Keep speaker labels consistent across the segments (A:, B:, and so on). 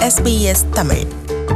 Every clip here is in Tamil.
A: SBS தமிழ்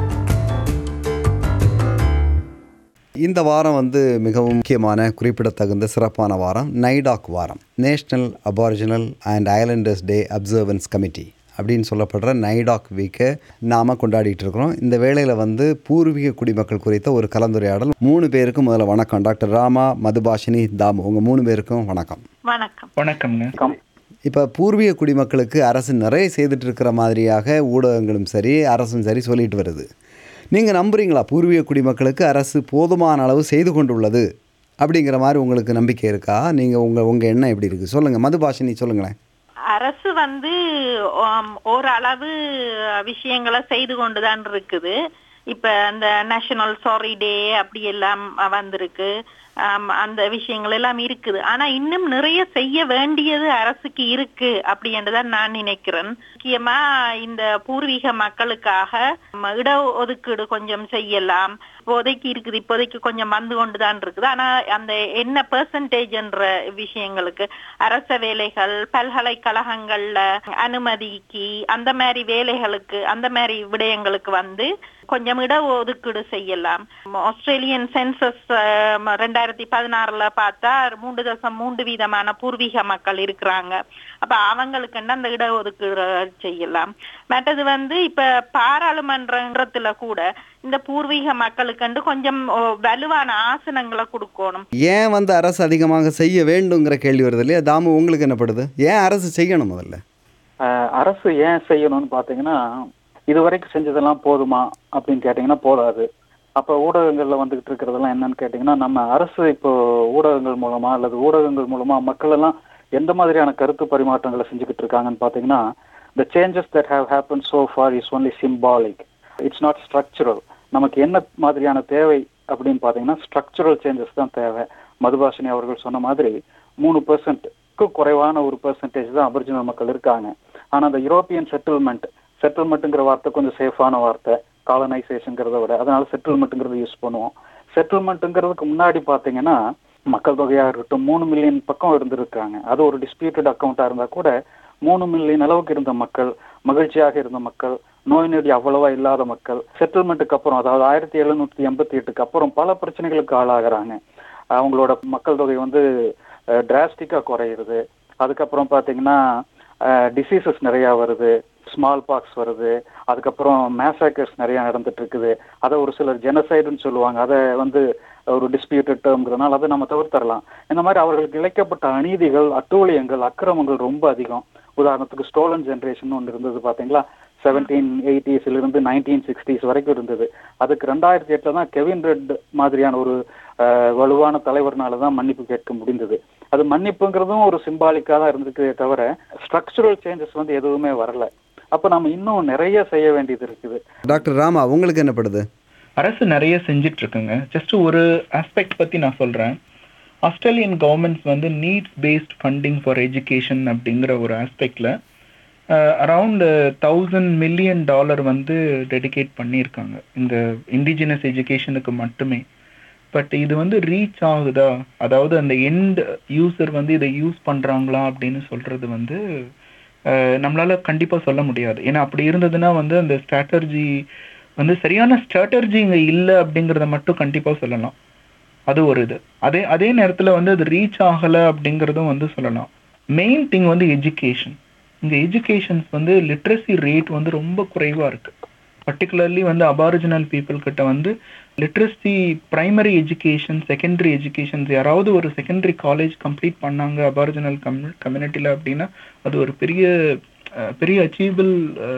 B: இந்த வாரம் வந்து மிகவும் முக்கியமான குறிப்பிடத்தகுந்த சிறப்பான வாரம் நைடாக் வாரம் national aboriginal and islanders day observance committee அப்படின்னு சொல்லப்படுற நைடாக் வீக்கை நாம் கொண்டாடிட்டு இருக்கிறோம் இந்த வேளையில் வந்து பூர்வீக குடிமக்கள் குறித்த ஒரு கலந்துரையாடல் மூணு பேருக்கும் முதல்ல வணக்கம் டாக்டர் ராமா மதுபாஷினி தாமு உங்கள் மூணு பேருக்கும் வணக்கம்
C: வணக்கம்
D: வணக்கம்ங்க
B: இப்போ பூர்வீக குடிமக்களுக்கு அரசு நிறைய செய்துட்டு இருக்கிற மாதிரியாக ஊடகங்களும் சரி அரசும் சரி சொல்லிட்டு வருது நீங்கள் நம்புறீங்களா பூர்வீக குடிமக்களுக்கு அரசு போதுமான அளவு செய்து கொண்டுள்ளது அப்படிங்கிற மாதிரி உங்களுக்கு நம்பிக்கை இருக்கா நீங்கள் உங்கள் உங்கள் எண்ணம் எப்படி இருக்குது சொல்லுங்கள் மதுபாஷினி சொல்லுங்களேன்
C: அரசு வந்து ஆம், ஓரளவு விஷயங்களை செய்து கொண்டுதான் இருக்குது இப்ப அந்த நேஷனல் சாரி டே அப்படி எல்லாம் வந்திருக்கு ஆம், அந்த விஷயங்கள் எல்லாம் இருக்குது ஆனா இன்னும் நிறைய செய்ய வேண்டியது அரசுக்கு இருக்கு அப்படி என்றுதான் நான் நினைக்கிறேன் முக்கியமா இந்த பூர்வீக மக்களுக்காக ம, இட ஒதுக்கீடு கொஞ்சம் செய்யலாம் இப்போதைக்கு இருக்குது இப்போதைக்கு கொஞ்சம் வந்து கொண்டுதான் இருக்குது ஆனா அந்த என்ன பெர்சன்டேஜ் என்ற விஷயங்களுக்கு அரச வேலைகள் பல்கலைக்கழகங்கள்ல அனுமதிக்கு அந்த மாதிரி வேலைகளுக்கு அந்த மாதிரி விடயங்களுக்கு வந்து கொஞ்சம் இட ஒதுக்கீடு செய்யலாம் ஆஸ்திரேலியன் சென்சஸ் ரெண்டாயிரத்தி பதினாறுல பார்த்தா மூன்று தசம் மூன்று வீதமான பூர்வீக மக்கள் இருக்கிறாங்க அப்ப அவங்களுக்கு அந்த இட ஒதுக்கீடு செய்யலாம் மற்றது வந்து இப்ப பாராளுமன்றத்துல கூட இந்த பூர்வீக மக்களுக்கு கொஞ்சம் ஓ, வலுவான ஆசனங்களை கொடுக்கணும்
B: ஏன் வந்து அரசு அதிகமாக செய்ய வேண்டுங்கிற கேள்வி வருது இல்லையா தாமு உங்களுக்கு என்னப்படுது ஏன் அரசு செய்யணும் முதல்ல
D: அஹ், அரசு ஏன் செய்யணும்னு பாத்தீங்கன்னா இதுவரைக்கும் செஞ்சதெல்லாம் போதுமா அப்படின்னு கேட்டீங்கன்னா போதாது அப்ப ஊடகங்கள்ல வந்துகிட்டு இருக்கிறதெல்லாம் என்னன்னு கேட்டீங்கன்னா நம்ம அரசு இப்போ ஊடகங்கள் மூலமா அல்லது ஊடகங்கள் மூலமா மக்கள் எல்லாம் எந்த மாதிரியான கருத்து பரிமாற்றங்களை செஞ்சுக்கிட்டு இருக்காங்கன்னு பாத்தீங்கன்னா the changes that have happened so far is only symbolic it's not structural நமக்கு என்ன மாதிரியான தேவை அப்படின்னு பாத்தீங்கன்னா ஸ்ட்ரக்சரல் சேஞ்சஸ் தான் தேவை மதுபாஷினி அவர்கள் சொன்ன மாதிரி மூணு பெர்சன்ட்க்கு குறைவான ஒரு பெர்சன்டேஜ் தான் அபரிஜினல் மக்கள் இருக்காங்க ஆனா அந்த யூரோப்பியன் செட்டில்மெண்ட் செட்டில்மெண்ட்டுங்கிற வார்த்தை கொஞ்சம் சேஃபான வார்த்தை காலனைசேஷன்ங்கிறத விட அதனால செட்டில்மெண்ட்டுங்கிறத யூஸ் பண்ணுவோம் செட்டில்மெண்ட்டுங்கிறதுக்கு முன்னாடி பாத்தீங்கன்னா மக்கள் தொகையா இருக்கட்டும் மூணு மில்லியன் பக்கம் இருந்திருக்காங்க அது ஒரு டிஸ்பியூட்டட் அக்கௌண்டா இருந்தா கூட மூணு மில்லியன் அளவுக்கு இருந்த மக்கள் மகிழ்ச்சியாக இருந்த மக்கள் நோய் நொடி அவ்வளவா இல்லாத மக்கள் செட்டில்மெண்ட்டுக்கு அப்புறம் அதாவது ஆயிரத்தி எழுநூத்தி எண்பத்தி எட்டுக்கு அப்புறம் பல பிரச்சனைகளுக்கு ஆளாகிறாங்க அவங்களோட மக்கள் தொகை வந்து டிராஸ்டிக்கா குறையுது அதுக்கப்புறம் பாத்தீங்கன்னா டிசீசஸ் நிறைய வருது ஸ்மால் பாக்ஸ் வருது அதுக்கப்புறம் மேசாக்கர்ஸ் நிறைய நடந்துட்டு இருக்குது அதை ஒரு சிலர் ஜெனசைடுன்னு சொல்லுவாங்க அதை வந்து ஒரு டிஸ்பியூட்டட் டேர்ம்ங்கிறதுனால அதை நம்ம தவிர்த்தரலாம் இந்த மாதிரி அவர்களுக்கு இழைக்கப்பட்ட அநீதிகள் அட்டூழியங்கள் அக்கிரமங்கள் ரொம்ப அதிகம் உதாரணத்துக்கு ஸ்டோலன் ஜெனரேஷன் ஒன்று இருந்தது பாத்தீங்களா செவன்டீன் எயிட்டிஸ்ல இருந்து நைன்டீன் சிக்ஸ்டீஸ் வரைக்கும் இருந்தது அதுக்கு ரெண்டாயிரத்தி எட்டுல தான் கெவின் ரெட் மாதிரியான ஒரு அஹ், வலுவான தலைவர்னால தான் மன்னிப்பு கேட்க முடிந்தது அது மன்னிப்புங்கிறதும் ஒரு சிம்பாலிக்கா தான் இருந்திருக்குதே தவிர ஸ்ட்ரக்சரல் சேஞ்சஸ் வந்து எதுவுமே வரல அப்ப நம்ம இன்னும் நிறைய செய்ய வேண்டியது இருக்குது
B: டாக்டர் ராமா உங்களுக்கு என்னப்படுது
E: அரசு நிறைய செஞ்சுட்டு இருக்குங்க ஜஸ்ட் ஒரு ஆஸ்பெக்ட் பத்தி நான் சொல்றேன் ஆஸ்திரேலியன் கவர்மெண்ட்ஸ் வந்து needs based funding for education அப்படிங்கிற ஒரு ஆஸ்பெக்ட்ல அரவுண்ட் தௌசண்ட் மில்லியன் டாலர் வந்து டெடிகேட் பண்ணியிருக்காங்க இந்த இண்டிஜினஸ் எஜுகேஷனுக்கு மட்டுமே பட் இது வந்து ரீச் ஆகுதா அதாவது அந்த எண்ட் யூசர் வந்து இதை யூஸ் பண்றாங்களா அப்படின்னு சொல்றது வந்து அஹ், நம்மளால கண்டிப்பா சொல்ல முடியாது ஏன்னா அப்படி இருந்ததுன்னா வந்து அந்த ஸ்ட்ராட்டர்ஜி வந்து சரியான ஸ்ட்ராட்டர்ஜி இங்க இல்லை அப்படிங்கிறத மட்டும் கண்டிப்பா சொல்லலாம் அது ஒரு இது அதே அதே நேரத்துல வந்து அது ரீச் ஆகல அப்படிங்கிறதும் வந்து சொல்லலாம் மெயின் திங் வந்து எஜுகேஷன் இங்க எஜுகேஷன்ஸ் வந்து லிட்ரஸி ரேட் வந்து ரொம்ப குறைவா இருக்கு பர்டிகுலர்லி வந்து அபாரிஜினல் பீப்புள் கிட்ட வந்து literacy primary education secondary educations யாராவது ஒரு செகண்டரி காலேஜ் கம்ப்ளீட் பண்ணாங்க அபாரிஜினல் கம் கம்யூனிட்டியில் அப்படின்னா அது ஒரு பெரிய அஹ், பெரிய அச்சீவபிள்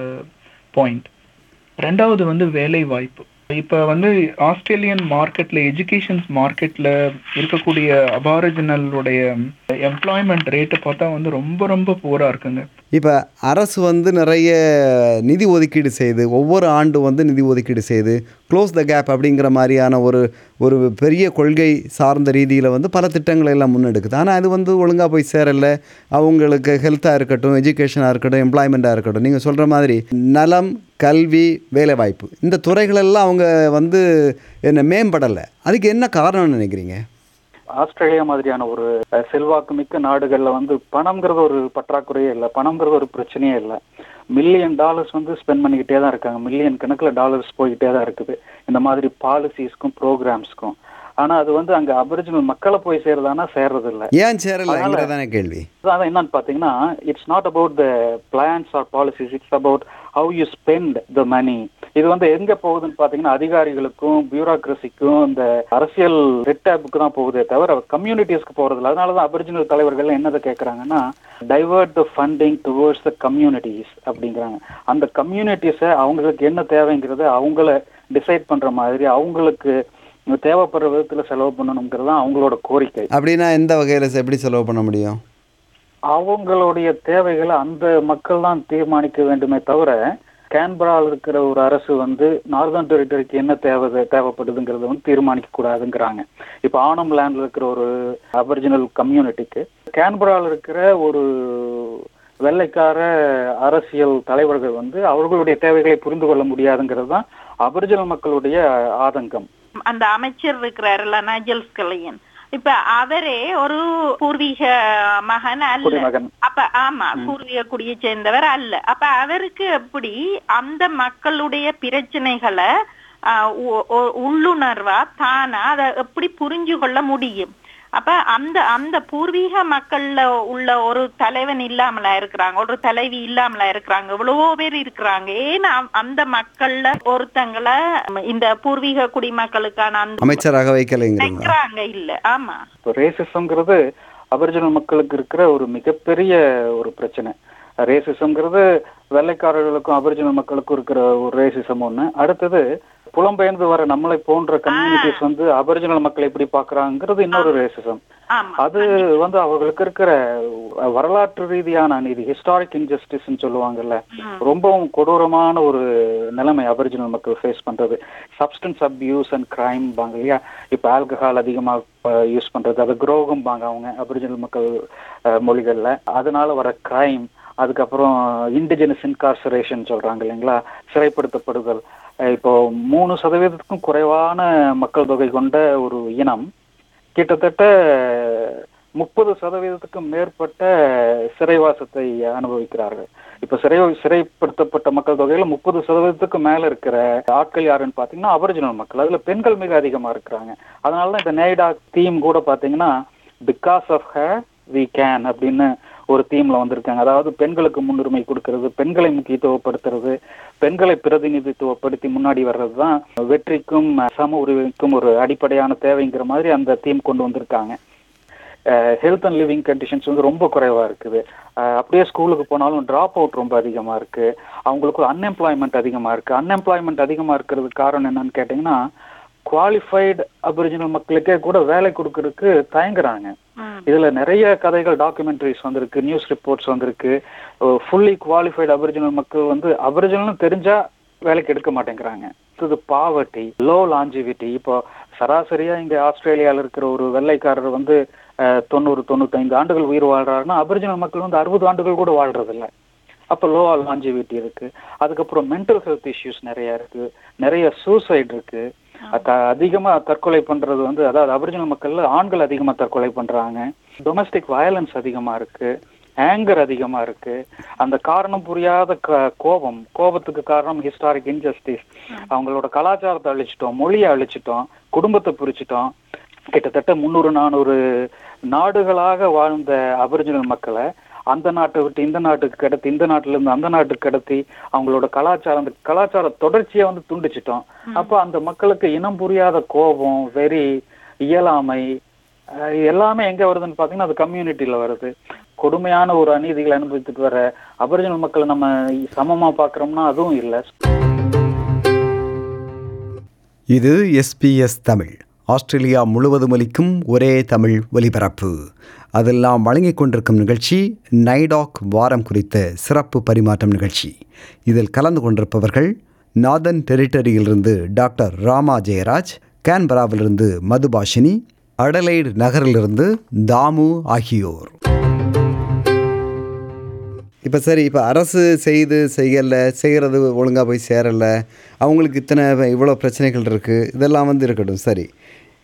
E: பாயிண்ட் ரெண்டாவது வந்து வேலை வாய்ப்பு இப்போ வந்து ஆஸ்திரேலியன் மார்க்கெட்ல எஜுகேஷன்ஸ் மார்க்கெட்ல இருக்கக்கூடிய அபாரிஜினலுடைய எம்ப்ளாய்மெண்ட் ரேட்டை பார்த்தா வந்து ரொம்ப ரொம்ப போரா இருக்குங்க
B: இப்போ அரசு வந்து நிறைய நிதி ஒதுக்கீடு செய்து ஒவ்வொரு ஆண்டு வந்து நிதி ஒதுக்கீடு செய்து க்ளோஸ் த கேப் அப்படிங்கிற மாதிரியான ஒரு ஒரு பெரிய கொள்கை சார்ந்த ரீதியில் வந்து பல திட்டங்களை எல்லாம் முன்னெடுக்குது ஆனால் அது வந்து ஒழுங்காக போய் சேரல அவங்களுக்கு ஹெல்த்தாக இருக்கட்டும் எஜுகேஷனாக இருக்கட்டும் எம்ப்ளாய்மெண்ட்டாக இருக்கட்டும் நீங்கள் சொல்கிற மாதிரி நலம் கல்வி வேலைவாய்ப்பு இந்த துறைகளெல்லாம் அவங்க வந்து என்ன மேம்படலை அதுக்கு என்ன காரணம்னு நினைக்கிறீங்க
D: ஆஸ்திரேலியா மாதிரியான ஒரு அஹ், செல்வாக்கு மிக்க நாடுகள்ல வந்து பணம்ங்கிறது ஒரு பற்றாக்குறையே இல்லை பணம்ங்கிறது ஒரு பிரச்சனையே இல்லை மில்லியன் டாலர்ஸ் வந்து ஸ்பெண்ட் பண்ணிக்கிட்டே தான் இருக்காங்க மில்லியன் கணக்கில் டாலர்ஸ் போய்கிட்டே தான் இருக்குது இந்த மாதிரி பாலிசிஸ்க்கும் ப்ரோக்ராம்ஸ்க்கும் ஆனா அது வந்து அங்க அபரிஜினல் மக்களை போய் சேருதானா சேர்றது இல்ல
B: ஏன் சேரலைங்கிறதானே கேள்வி
D: அதான் என்னன்னு பாத்தீங்கன்னா it's not about the plans or policies it's about how you spend the money இது வந்து எங்க போகுதுன்னு பாத்தீங்கன்னா அதிகாரிகளுக்கும் பியூரோக்ரஸிக்கும் இந்த அரசியல் ரெட்டாப்புக்கு தான் போகுதே தவிர கம்யூனிட்டிஸ்க்கு போறது இல்லை அதனாலதான் அபரிஜினல் தலைவர்கள் என்னதை கேட்கறாங்கன்னா divert the funding towards the communities அப்படிங்கிறாங்க அந்த கம்யூனிட்டிஸை அவங்களுக்கு என்ன தேவைங்கிறத அவங்கள டிசைட் பண்ற மாதிரி அவங்களுக்கு தேவைப்படுற விதத்துல செலவு பண்ணணுங்கிறது தான் அவங்களோட கோரிக்கை
B: அப்படின்னா எந்த வகையில் எப்படி செலவு பண்ண முடியும்
D: அவங்களுடைய தேவைகளை அந்த மக்கள் தான் தீர்மானிக்க வேண்டுமே தவிர கேன்பரால் இருக்கிற ஒரு அரசு வந்து நார்தர்ன் டெரிட்டரிக்கு என்ன தேவை தேவைப்படுதுங்கிறத வந்து தீர்மானிக்க கூடாதுங்கிறாங்க இப்ப ஆனம் லேண்ட்ல இருக்கிற ஒரு அபரிஜினல் கம்யூனிட்டிக்கு கேன்பரால் இருக்கிற ஒரு வெள்ளைக்கார அரசியல் தலைவர்கள் வந்து அவர்களுடைய தேவைகளை புரிந்து கொள்ள முடியாதுங்கிறது தான் அபரிஜினல் மக்களுடைய ஆதங்கம்
C: அந்த அமைச்சர் இருக்கிறாருல்ல நஜல் ஸ்கலியன் இப்ப அவரே ஒரு பூர்வீக மகன் அல்ல
D: குடிமகன்
C: அப்ப ஆமா பூர்வீக குடியை சேர்ந்தவர் அல்ல அப்ப அவருக்கு எப்படி அந்த மக்களுடைய பிரச்சனைகளை ஆஹ், உ- உ- உள்ளுணர்வா தானா அதை எப்படி புரிஞ்சு கொள்ள முடியும் அப்ப அந்த அந்த பூர்வீக மக்கள்ல உள்ள ஒரு தலைவன் இல்லாமலா இருக்கிறாங்க ஒரு தலைவி இல்லாமலா இருக்கிறாங்க இவ்வளவோ பேர் இருக்கிறாங்க ஏன்னா அந்த மக்கள்ல ஒருத்தங்களை இந்த பூர்வீக குடிமக்களுக்கான அந்த
B: அமைச்சராக வைக்கலைங்கிறீங்களா
C: வைக்கிறாங்க இல்ல ஆமா
D: இப்போ ரேசிசம்ங்கிறது அபரிஜினல் மக்களுக்கு இருக்கிற ஒரு மிகப்பெரிய ஒரு பிரச்சனை ரேசிசம்ங்கிறது வெள்ளைக்காரர்களுக்கும் அபரிஜினல் மக்களுக்கும் இருக்கிற ஒரு ரேசிசம் ஒண்ணு அடுத்தது புலம்பெயர்ந்து வர நம்மளை போன்ற கம்யூனிட்டிஸ் வந்து அபரிஜினல் மக்களை எப்படி பாக்குறாங்கிறது இன்னொரு ரேசிசம்
C: ஆமா
D: அது வந்து அவர்களுக்கு இருக்கிற வரலாற்று ரீதியான அநீதி ஹிஸ்டாரிக் இன்ஜஸ்டிஸ்ன்னு சொல்லுவாங்கல்ல ரொம்பவும் கொடூரமான ஒரு நிலைமை அபரிஜினல் மக்கள் ஃபேஸ் பண்றது சப்ஸ்டன்ஸ் அப்யூஸ் அண்ட் கிரைம் பாங்க இல்லையா இப்ப ஆல்கஹால் அதிகமாக யூஸ் பண்றது அது குரோகம் பாங்க அவங்க அபரிஜினல் மக்கள் அஹ், மொழிகள்ல அதனால வர கிரைம் அதுக்கப்புறம் இண்டிஜினஸ் இன்கார்சரேஷன் சொல்றாங்க இல்லைங்களா சிறைப்படுத்தப்படுதல் அஹ், இப்போ மூணு சதவீதத்துக்கும் குறைவான மக்கள் தொகை கொண்ட ஒரு இனம் கிட்டத்தட்ட முப்பது சதவீதத்துக்கும் மேற்பட்ட சிறைவாசத்தை அனுபவிக்கிறார்கள் இப்ப சிறை சிறைப்படுத்தப்பட்ட மக்கள் தொகையில முப்பது சதவீதத்துக்கு மேல இருக்கிற ஆட்கள் யாருன்னு பாத்தீங்கன்னா அபரிஜினல் மக்கள் அதுல பெண்கள் மிக அதிகமா இருக்கிறாங்க அதனாலதான் இந்த நேய்டா தீம் கூட பாத்தீங்கன்னா because of her we can அப்படின்னு ஒரு தீம்ல வந்திருக்காங்க அதாவது பெண்களுக்கு முன்னுரிமை கொடுக்கிறது பெண்களை முக்கியத்துவப்படுத்துறது பெண்களை பிரதிநிதித்துவப்படுத்தி முன்னாடி வர்றது தான் வெற்றிக்கும் சம உரிமைக்கும் ஒரு அடிப்படையான தேவைங்கிற மாதிரி அந்த தீம் கொண்டு வந்திருக்காங்க ஹெல்த் அண்ட் லிவிங் கண்டிஷன்ஸ் வந்து ரொம்ப குறைவா இருக்குது அஹ் அப்படியே ஸ்கூலுக்கு போனாலும் டிராப் அவுட் ரொம்ப அதிகமா இருக்கு அவங்களுக்கு அன்எம்ப்ளாய்மெண்ட் அதிகமா இருக்கு அன்எம்ப்ளாய்மெண்ட் அதிகமா இருக்கிறதுக்கு காரணம் என்னன்னு கேட்டீங்கன்னா குவாலிஃபைடு அபிரிஜினல் மக்களுக்கே கூட வேலை கொடுக்கறதுக்கு தயங்குறாங்க
C: ம்.
D: இதுல நிறைய கதைகள் டாக்குமெண்ட்ரிஸ் வந்திருக்கு நியூஸ் ரிப்போர்ட்ஸ் வந்திருக்கு ஃபுல்லி குவாலிஃபைடு அபிரிஜினல் மக்கள் வந்து அபிரிஜினல்னு தெரிஞ்சா வேலைக்கு எடுக்க மாட்டேங்கிறாங்க இது பாவர்ட்டி லோ லாஞ்சிவிட்டி இப்போ சராசரியா இங்க ஆஸ்திரேலியால இருக்கிற ஒரு வெள்ளைக்காரர் வந்து அஹ், தொண்ணூறு தொண்ணூத்தைந்து ஆண்டுகள் உயிர் வாழ்றாருன்னா அபிரிஜினல் மக்கள் வந்து அறுபது ஆண்டுகள் கூட வாழ்றது இல்ல அப்ப லோ லாஞ்சிவிட்டி இருக்கு அதுக்கப்புறம் மென்டல் ஹெல்த் இஷ்யூஸ் நிறைய இருக்கு நிறைய சூசைட் இருக்கு அத- அதிகமா தற்கொலை பண்றது வந்து அதாவது அபிரிஜினல் மக்கள்ல ஆண்கள் அதிகமா தற்கொலை பண்றாங்க டொமஸ்டிக் வயலன்ஸ் அதிகமா இருக்கு ஆங்கர் அதிகமா இருக்கு அந்த காரணம் புரியாத க- கோபம் கோபத்துக்கு காரணம் ஹிஸ்டாரிக் இன்ஜஸ்டிஸ் அவங்களோட கலாச்சாரத்தை அழிச்சிட்டோம் மொழியை அழிச்சிட்டோம் குடும்பத்தை பிரிச்சிட்டோம் கிட்டத்தட்ட முந்நூறு நானூறு நாடுகளாக வாழ்ந்த அபிரிஜினல் மக்களை அந்த நாட்டை விட்டு இந்த நாட்டுக்கு கடத்தி இந்த நாட்டுல இருந்து அந்த நாட்டுக்கு கடத்தி அவங்களோட கலாச்சாரம் அந்த கலாச்சார தொடர்ச்சியை வந்து துண்டிச்சிட்டோம் அப்ப அந்த மக்களுக்கு இனம் புரியாத கோபம் வெறி இயலாமை அஹ் எல்லாமே எங்க வருதுன்னு பாத்தீங்கன்னா அது கம்யூனிட்டியில வருது கொடுமையான ஒரு அநீதிகளை அனுபவித்துட்டு வர அபரிஜினல் மக்களை நம்ம சமமா பாக்குறோம்னா அதுவும் இல்லை
B: இது எஸ்பிஎஸ் தமிழ் ஆஸ்திரேலியா முழுவதும் ஒலிக்கும் ஒரே தமிழ் ஒலிபரப்பு அதெல்லாம் வழங்கிக் கொண்டிருக்கும் நிகழ்ச்சி நைடாக் வாரம் குறித்த சிறப்பு பரிமாற்றம் நிகழ்ச்சி இதில் கலந்து கொண்டிருப்பவர்கள் நாதன் டெரிட்டரியிலிருந்து டாக்டர் ராமா ஜெயராஜ் கேன்பராவிலிருந்து மதுபாஷினி அடலைடு நகரிலிருந்து தாமு ஆகியோர் இப்போ சரி இப்போ அரசு செய்து செய்யலை செய்கிறது ஒழுங்காக போய் சேரலை அவங்களுக்கு இத்தனை இவ்வளோ பிரச்சனைகள் இருக்குது இதெல்லாம் வந்து இருக்கட்டும் சரி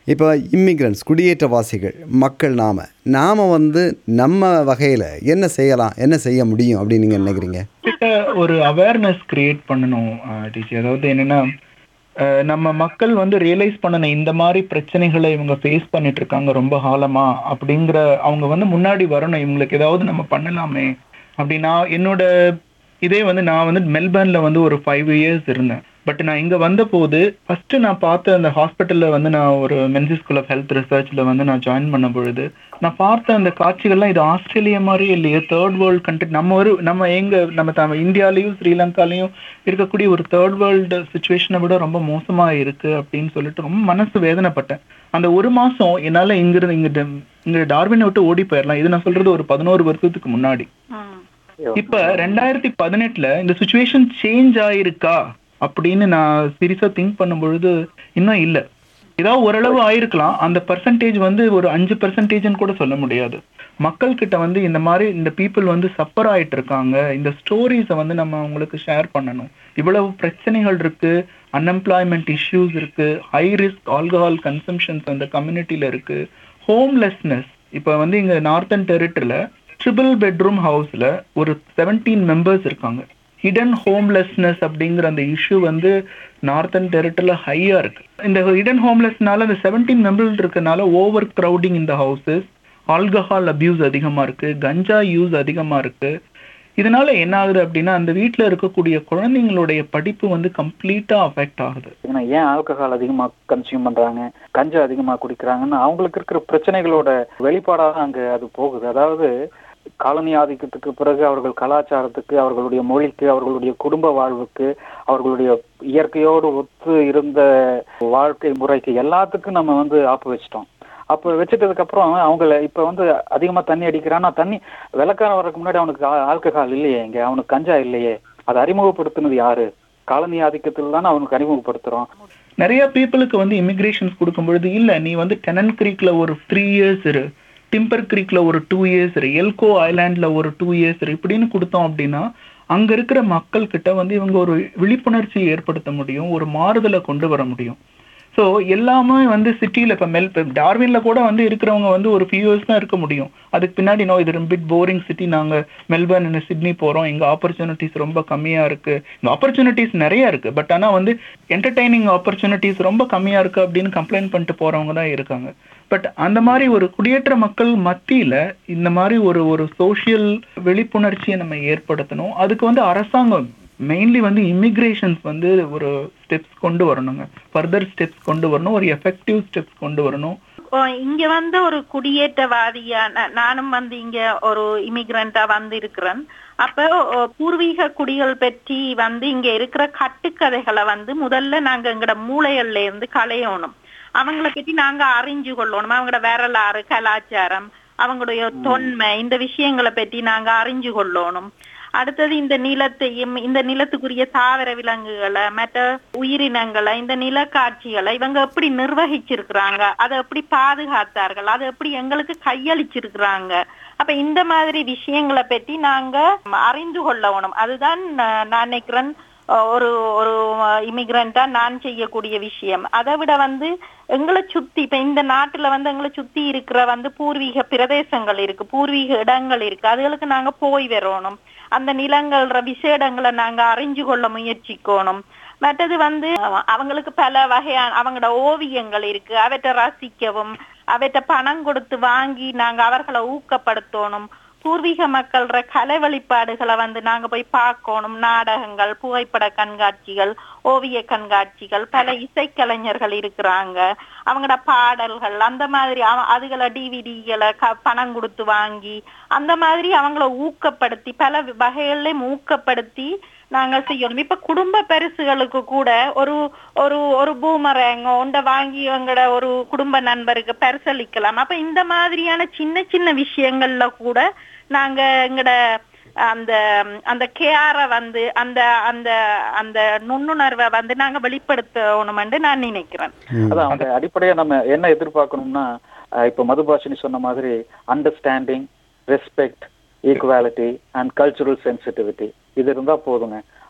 B: இப்போ இம்மிக்ரண்ட்ஸ் குடியேற்றவாசிகள் மக்கள் நாம் நாம் வந்து நம்ம வகையில் என்ன செய்யலாம் என்ன செய்ய முடியும் அப்படின்னு நீங்கள் நினைக்கிறீங்க
E: கிட்ட ஒரு அவேர்னஸ் கிரியேட் பண்ணணும் டிஜி அதாவது என்னன்னா அஹ், நம்ம மக்கள் வந்து ரியலைஸ் பண்ணணும் இந்த மாதிரி பிரச்சனைகளை இவங்க ஃபேஸ் பண்ணிட்டு இருக்காங்க ரொம்ப காலமா அப்படிங்கிற அவங்க வந்து முன்னாடி வரணும் இவங்களுக்கு ஏதாவது நம்ம பண்ணலாமே அப்படின்னா என்னோட இதே வந்து நான் வந்து மெல்பர்ன்ல வந்து ஒரு ஃபைவ் இயர்ஸ் இருந்தேன் பட் நான் இங்க வந்த போது ஃபர்ஸ்ட் நான் பார்த்த அந்த ஹாஸ்பிட்டல்ல வந்து நான் ஒரு மென்சி ஸ்கூல் ஆஃப் ஹெல்த் ரிசர்ச்ல வந்து நான் ஜாயின் பண்ண பொழுது நான் பார்த்த அந்த காட்சிகள்லாம் இது ஆஸ்திரேலியா மாதிரி இல்லையே தேர்ட் வேர்ல்டு கண்ட்ரி நம்ம ஒரு நம்ம எங்க நம்ம த இந்தியாலையும் ஸ்ரீலங்காலையும் இருக்கக்கூடிய ஒரு தேர்ட் வேர்ல்டு சுச்சுவேஷனை விட ரொம்ப மோசமா இருக்கு அப்படின்னு சொல்லிட்டு ரொம்ப மனசு வேதனைப்பட்டேன் அந்த ஒரு மாசம் என்னால இங்கிருந்து இங்க இங்க டார்வினை விட்டு ஓடி போயிடலாம் இது நான் சொல்றது ஒரு பதினோரு வருஷத்துக்கு முன்னாடி
C: ம்.
E: இப்ப ரெண்டாயிரத்தி பதினெட்டுல இந்த சுச்சுவேஷன் சேஞ்ச் ஆயிருக்கா அப்படின்னு நான் சீரியஸா திங்க் பண்ணும் பொழுது இன்னும் இல்ல ஏதாவது ஓரளவு ஆயிருக்கலாம் அந்த பர்சன்டேஜ் வந்து ஒரு அஞ்சு பர்சன்டேஜ்னு கூட சொல்ல முடியாது மக்கள் கிட்ட வந்து இந்த மாதிரி இந்த பீப்புள் வந்து சஃபர் ஆயிட்டு இருக்காங்க இந்த ஸ்டோரிஸை வந்து நம்ம அவங்களுக்கு ஷேர் பண்ணணும் இவ்வளவு பிரச்சனைகள் இருக்கு அன்எம்ப்ளாய்மெண்ட் இஷ்யூஸ் இருக்கு ஹை ரிஸ்க் ஆல்கஹால் கன்சம்ஷன்ஸ் அந்த கம்யூனிட்டியில இருக்கு ஹோம்லெஸ்னஸ் இப்ப வந்து இங்க நார்த்தன் டெரிட்டரியில ட்ரிபிள் பெட்ரூம் ஹவுஸ்ல ஒரு செவன்டீன் மெம்பர்ஸ் இருக்காங்க ஹிடன் ஹோம்லெஸ்னஸ் அப்படிங்கிற அந்த இஷ்யூ வந்து நார்த்தன் டெரிட்டரியில ஹையா இருக்கு இந்த ஹிடன் ஹோம்லெஸ்னால அந்த செவன்டீன் மெம்பர்ஸ் இருக்கனால ஓவர் கிரௌடிங் இந்த ஹவுசஸ் ஆல்கஹால் அபியூஸ் அதிகமா இருக்கு கஞ்சா யூஸ் அதிகமா இருக்கு இதனால என்ன ஆகுது அப்படின்னா அந்த வீட்ல இருக்கக்கூடிய குழந்தைங்களுடைய படிப்பு வந்து கம்ப்ளீட்டா அஃபெக்ட் ஆகுது
D: ஏன்னா ஏன் ஆல்கஹால் அதிகமா கன்சியூம் பண்றாங்க கஞ்சா அதிகமா குடிக்கிறாங்கன்னு அவங்களுக்கு இருக்கிற பிரச்சனைகளோட வெளிப்பாடாக அங்க அது போகுது அதாவது காலனி ஆதிக்கத்துக்கு பிறகு அவர்கள் கலாச்சாரத்துக்கு அவர்களுடைய மொழிக்கு அவர்களுடைய குடும்ப வாழ்வுக்கு அவர்களுடைய இயற்கையோடு ஒத்து இருந்த வாழ்க்கை முறைக்கு எல்லாத்துக்கும் நம்ம வந்து ஆப்பு வச்சிட்டோம் அப்ப வச்சிட்டதுக்கு அப்புறம் அவங்கள இப்ப வந்து அதிகமா தண்ணி அடிக்கிறான்னா தண்ணி விளக்காரம் வர்றதுக்கு முன்னாடி அவனுக்கு ஆ- ஆல்கஹால் இல்லையே இங்க அவனுக்கு கஞ்சா இல்லையே அதை அறிமுகப்படுத்தினது யாரு காலனி ஆதிக்கத்தில் தானே அவனுக்கு அறிமுகப்படுத்துறோம்
E: நிறைய பீப்புளுக்கு வந்து இமிகிரேஷன்ஸ் கொடுக்கும் பொழுது இல்ல நீ வந்து டெனன் கிரீக்ல ஒரு த்ரீ இயர்ஸ் இரு டிம்பர் கிரீக்ல ஒரு டூ இயர்ஸ் இரு எல்கோ ஐலாண்ட்ல ஒரு டூ இயர்ஸ் இரு இப்படின்னு கொடுத்தோம் அப்படின்னா அங்க இருக்கிற மக்கள் கிட்ட வந்து இவங்க ஒரு விழிப்புணர்ச்சியை ஏற்படுத்த முடியும் ஒரு மாறுதலை கொண்டு வர முடியும் ஸோ எல்லாமே வந்து சிட்டியில் இப்போ மெல் இப்போ டார்வின்ல கூட வந்து இருக்கிறவங்க வந்து ஒரு ஃபியூ இயர்ஸ் தான் இருக்க முடியும் அதுக்கு பின்னாடி நோ இது பிட் போரிங் சிட்டி நாங்கள் மெல்பர்ன் சிட்னி போகிறோம் இங்கே ஆப்பர்ச்சுனிட்டிஸ் ரொம்ப கம்மியாக இருக்கு இங்கே ஆப்பர்ச்சுனிட்டிஸ் நிறைய இருக்கு பட் ஆனால் வந்து என்டர்டைனிங் ஆப்பர்ச்சுனிட்டிஸ் ரொம்ப கம்மியாக இருக்கு அப்படின்னு கம்ப்ளைண்ட் பண்ணிட்டு போகிறவங்க தான் இருக்காங்க பட் அந்த மாதிரி ஒரு குடியேற்ற மக்கள் மத்தியில இந்த மாதிரி ஒரு ஒரு சோஷியல் விழிப்புணர்ச்சியை நம்ம ஏற்படுத்தணும் அதுக்கு வந்து அரசாங்கம் மெயின்லி வந்து இமிகிரேஷன்ஸ் வந்து ஒரு ஸ்டெப்ஸ் கொண்டு வரணுங்க ஃபர்தர் ஸ்டெப்ஸ் கொண்டு வரணும் ஒரு எஃபெக்டிவ் ஸ்டெப்ஸ் கொண்டு வரணும்
C: இப்போ இங்க வந்து ஒரு குடியேற்றவாதியா நா- நானும் வந்து இங்க ஒரு இமிகிரண்டா வந்து இருக்கிறேன் அப்ப ஓ, பூர்வீக குடிகள் பற்றி வந்து இங்க இருக்கிற கட்டுக்கதைகளை வந்து முதல்ல நாங்க எங்கட மூளைகள்ல இருந்து களையணும் அவங்கள பத்தி நாங்க அறிஞ்சு கொள்ளணும் அவங்களோட வரலாறு கலாச்சாரம் அவங்களுடைய தொன்மை இந்த விஷயங்களை பற்றி நாங்க அறிஞ்சு கொள்ளணும் அடுத்தது இந்த நிலத்தையும் இந்த நிலத்துக்குரிய தாவர விலங்குகளை மற்ற உயிரினங்களை இந்த நிலக்காட்சிகளை இவங்க எப்படி நிர்வகிச்சிருக்கிறாங்க அதை எப்படி பாதுகாத்தார்கள் அதை எப்படி எங்களுக்கு கையளிச்சிருக்கிறாங்க அப்ப இந்த மாதிரி விஷயங்களை பற்றி நாங்க அறிந்து கொள்ளணும் அதுதான் நான் நான் நினைக்கிறேன் அஹ் ஒரு ஒரு இமிகிரண்டா நான் செய்யக்கூடிய விஷயம் அதை விட வந்து எங்களை சுத்தி இப்ப இந்த நாட்டுல வந்து எங்களை சுத்தி இருக்கிற வந்து பூர்வீக பிரதேசங்கள் இருக்கு பூர்வீக இடங்கள் இருக்கு அதுகளுக்கு நாங்க போய் வரணும் அந்த நிலங்கள விசேடங்களை நாங்க அறிஞ்சு கொள்ள முயற்சிக்கணும் மற்றது வந்து அஹ், அவங்களுக்கு பல வகையான அவங்களோட ஓவியங்கள் இருக்கு அவற்றை ரசிக்கவும் அவற்றை பணம் கொடுத்து வாங்கி நாங்க அவர்களை ஊக்கப்படுத்தணும் பூர்வீக மக்கள்ற கலை வழிபாடுகளை வந்து நாங்க போய் பார்க்கணும் நாடகங்கள் புகைப்பட கண்காட்சிகள் ஓவிய கண்காட்சிகள் பல இசைக்கலைஞர்கள் இருக்கிறாங்க அவங்களோட பாடல்கள் அந்த மாதிரி அவ- அதுகளை டிவிடிகளை க பணம் கொடுத்து வாங்கி அந்த மாதிரி அவங்கள ஊக்கப்படுத்தி பல வகைகள்லயும் ஊக்கப்படுத்தி நாங்க செய்யணும் இப்ப குடும்ப பரிசுகளுக்கு கூட ஒரு ஒரு ஒரு பூமரங்க உண்ட வாங்கி எங்கட ஒரு குடும்ப நண்பருக்கு பரிசளிக்கலாம் அப்ப இந்த மாதிரியான சின்ன சின்ன விஷயங்கள்ல கூட நாங்க எங்கட அந்த அந்த கேர வந்து அந்த அந்த அந்த நுண்ணுணர்வை வந்து நாங்க வெளிப்படுத்தணும்னு நான் நினைக்கிறேன்
D: அதான் அந்த அடிப்படையா நம்ம என்ன எதிர்பார்க்கணும்னா அஹ் இப்ப மதுபாஷினி சொன்ன மாதிரி understanding respect equality and cultural sensitivity இது இருந்தா போதுங்க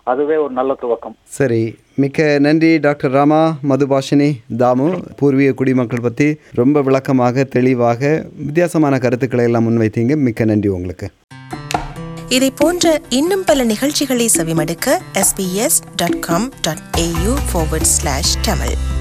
D: அதுவே ஒரு நல்ல துவக்கம்
B: சரி மிக்க நன்றி டாக்டர் ராமா மதுபாஷினி தாமு பூர்வீக குடிமக்கள் பற்றி ரொம்ப விளக்கமாக தெளிவாக வித்தியாசமான கருத்துக்களை எல்லாம் முன்வைத்தீங்க மிக்க நன்றி உங்களுக்கு
A: இதை போன்ற இன்னும் பல நிகழ்ச்சிகளை செவிமடுக்க sbs.com.au forward slash tamil